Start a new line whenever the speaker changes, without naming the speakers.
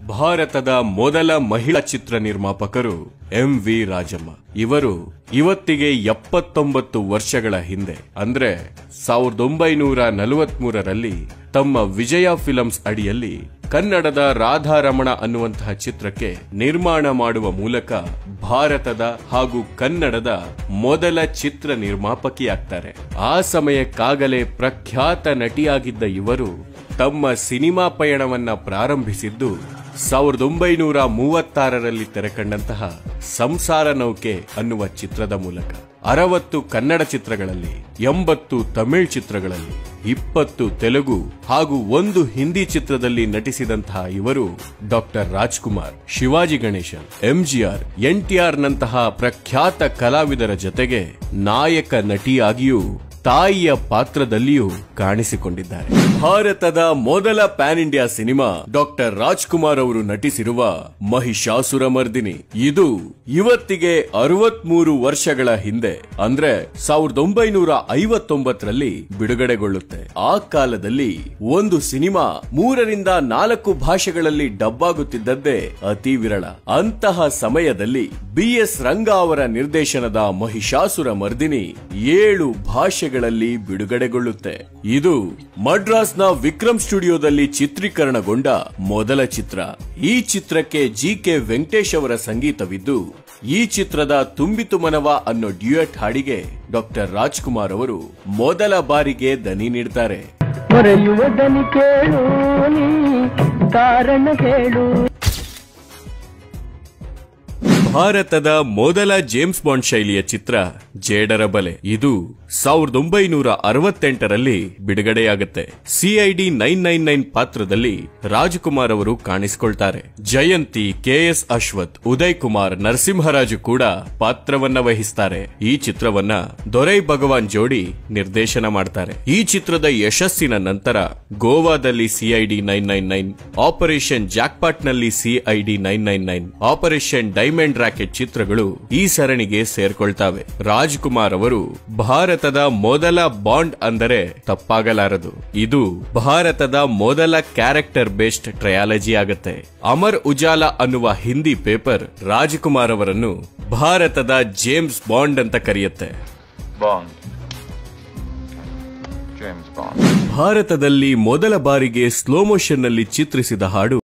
ಭಾರತದ ಮೊದಲ ಮಹಿಳಾ ಚಿತ್ರ ನಿರ್ಮಾಪಕರು ಎಂ ವಿ ರಾಜಮ್ಮ ಇವರು ಇವತ್ತಿಗೆ ಎಪ್ಪತ್ತೊಂಬತ್ತು ವರ್ಷಗಳ ಹಿಂದೆ ಅಂದ್ರೆ ಸಾವಿರದ ಒಂಬೈನೂರ ನಲವತ್ಮೂರರಲ್ಲಿ ತಮ್ಮ ವಿಜಯ ಫಿಲಮ್ಸ್ ಅಡಿಯಲ್ಲಿ ಕನ್ನಡದ ರಾಧಾರಮಣ ಅನ್ನುವಂತಹ ಚಿತ್ರಕ್ಕೆ ನಿರ್ಮಾಣ ಮಾಡುವ ಮೂಲಕ ಭಾರತದ ಹಾಗೂ ಕನ್ನಡದ ಮೊದಲ ಚಿತ್ರ ನಿರ್ಮಾಪಕಿಯಾಗ್ತಾರೆ ಆ ಸಮಯಕ್ಕಾಗಲೇ ಪ್ರಖ್ಯಾತ ನಟಿಯಾಗಿದ್ದ ಇವರು ತಮ್ಮ ಸಿನಿಮಾ ಪಯಣವನ್ನ ಪ್ರಾರಂಭಿಸಿದ್ದು ಸಾವಿರದ ಒಂಬೈನೂರ ಮೂವತ್ತಾರರಲ್ಲಿ ತೆರೆಕಂಡಂತಹ ಸಂಸಾರ ನೌಕೆ ಅನ್ನುವ ಚಿತ್ರದ ಮೂಲಕ ಅರವತ್ತು ಕನ್ನಡ ಚಿತ್ರಗಳಲ್ಲಿ ಎಂಬತ್ತು ತಮಿಳ್ ಚಿತ್ರಗಳಲ್ಲಿ ಇಪ್ಪತ್ತು ತೆಲುಗು ಹಾಗೂ ಒಂದು ಹಿಂದಿ ಚಿತ್ರದಲ್ಲಿ ನಟಿಸಿದಂತಹ ಇವರು ಡಾಕ್ಟರ್ ರಾಜ್ಕುಮಾರ್ ಶಿವಾಜಿ ಗಣೇಶನ್ ಎಂಜಿಆರ್ ಎನ್ಟಿಆರ್ ನಂತಹ ಪ್ರಖ್ಯಾತ ಕಲಾವಿದರ ಜೊತೆಗೆ ನಾಯಕ ನಟಿಯಾಗಿಯೂ ತಾಯಿಯ ಪಾತ್ರದಲ್ಲಿಯೂ ಕಾಣಿಸಿಕೊಂಡಿದ್ದಾರೆ ಭಾರತದ ಮೊದಲ pan India cinema doctor Rajkumar ಅವರು ನಟಿಸಿರುವ ಮಹಿಷಾಸುರ ಮರ್ದಿನಿ ಇದು ಇವತ್ತಿಗೆ ಅರವತ್ಮೂರು ವರ್ಷಗಳ ಹಿಂದೆ ಅಂದ್ರೆ ಸಾವಿರದ ಒಂಬೈನೂರ ಐವತ್ತೊಂಬತ್ತರಲ್ಲಿ ಬಿಡುಗಡೆಗೊಳ್ಳುತ್ತೆ ಆ ಕಾಲದಲ್ಲಿ ಒಂದು ಸಿನಿಮಾ ಮೂರರಿಂದ ನಾಲ್ಕು ಭಾಷೆಗಳಲ್ಲಿ ಡಬ್ಬಾಗುತ್ತಿದ್ದದ್ದೇ ಅತಿ ವಿರಳ ಅಂತಹ ಸಮಯದಲ್ಲಿ ಬಿ ಎಸ್ ರಂಗ ಅವರ ನಿರ್ದೇಶನದ ಮಹಿಷಾಸುರ ಮರ್ದಿನಿ ಏಳು ಭಾಷೆಗಳಲ್ಲಿ ಬಿಡುಗಡೆಗೊಳ್ಳುತ್ತೆ ಇದು ಮಡ್ರಾಸ್ನ ವಿಕ್ರಮ್ ಸ್ಟುಡಿಯೋದಲ್ಲಿ ಚಿತ್ರೀಕರಣಗೊಂಡ ಮೊದಲ ಚಿತ್ರ ಈ ಚಿತ್ರಕ್ಕೆ ಜಿ ಕೆ ವೆಂಕಟೇಶ್ ಅವರ ಸಂಗೀತವಿದ್ದು ಈ ಚಿತ್ರದ ತುಂಬಿತು ಮನವ ಅನ್ನೋ ಡ್ಯೂಯಟ್ ಹಾಡಿಗೆ ಡಾಕ್ಟರ್ ರಾಜ್ಕುಮಾರ್ ಅವರು ಮೊದಲ ಬಾರಿಗೆ ದನಿ ನೀಡ್ತಾರೆ
ಮೊರೆಯುವ ದನಿ ಕೇಳು ನೀ ಕಾರಣ ಹೇಳು
ಭಾರತದ ಮೊದಲ ಜೇಮ್ಸ್ ಬಾಂಡ್ ಶೈಲಿಯ ಚಿತ್ರ ಜೇಡರ ಬಲೆ ಇದು ಸಾವಿರದ ಒಂಬೈನೂರ ಅರವತ್ತೆಂಟರಲ್ಲಿ ಬಿಡುಗಡೆಯಾಗುತ್ತೆ ಸಿಐಡಿ ನೈನ್ ನೈನ್ ನೈನ್ ಪಾತ್ರದಲ್ಲಿ ರಾಜಕುಮಾರ್ ಅವರು ಕಾಣಿಸಿಕೊಳ್ತಾರೆ ಜಯಂತಿ ಕೆಎಸ್ ಅಶ್ವಥ್ ಉದಯ್ ಕುಮಾರ್ ನರಸಿಂಹರಾಜು ಕೂಡ ಪಾತ್ರವನ್ನ ವಹಿಸ್ತಾರೆ ಈ ಚಿತ್ರವನ್ನ ದೊರೈ ಭಗವಾನ್ ಜೋಡಿ ನಿರ್ದೇಶನ ಮಾಡ್ತಾರೆ ಈ ಚಿತ್ರದ ಯಶಸ್ಸಿನ ನಂತರ ಗೋವಾದಲ್ಲಿ CID nine nine nine operation jackpot ನಲ್ಲಿ CID nine nine nine operation diamond racket ಚಿತ್ರಗಳು ಈ ಸರಣಿಗೆ ಸೇರ್ಕೊಳ್ತಾವೆ ರಾಜ್ಕುಮಾರ್ ಅವರು ಭಾರತದ ಮೊದಲ ಬಾಂಡ್ ಅಂದರೆ ತಪ್ಪಾಗಲಾರದು ಇದು ಭಾರತದ ಮೊದಲ ಕ್ಯಾರೆಕ್ಟರ್ ಬೇಸ್ಡ್ ಟ್ರಯಾಲಜಿ ಆಗತ್ತೆ ಅಮರ್ ಉಜಾಲಾ ಅನ್ನುವ ಹಿಂದಿ ಪೇಪರ್ ರಾಜ್ಕುಮಾರ್ ಅವರನ್ನು ಭಾರತದ ಜೇಮ್ಸ್ ಬಾಂಡ್ ಅಂತ ಕರೆಯುತ್ತೆ
Bond. James Bond.
ಭಾರತದಲ್ಲಿ ಮೊದಲ ಬಾರಿಗೆ ಸ್ಲೋ ಮೋಷನ್ ನಲ್ಲಿ ಚಿತ್ರಿಸಿದ ಹಾಡು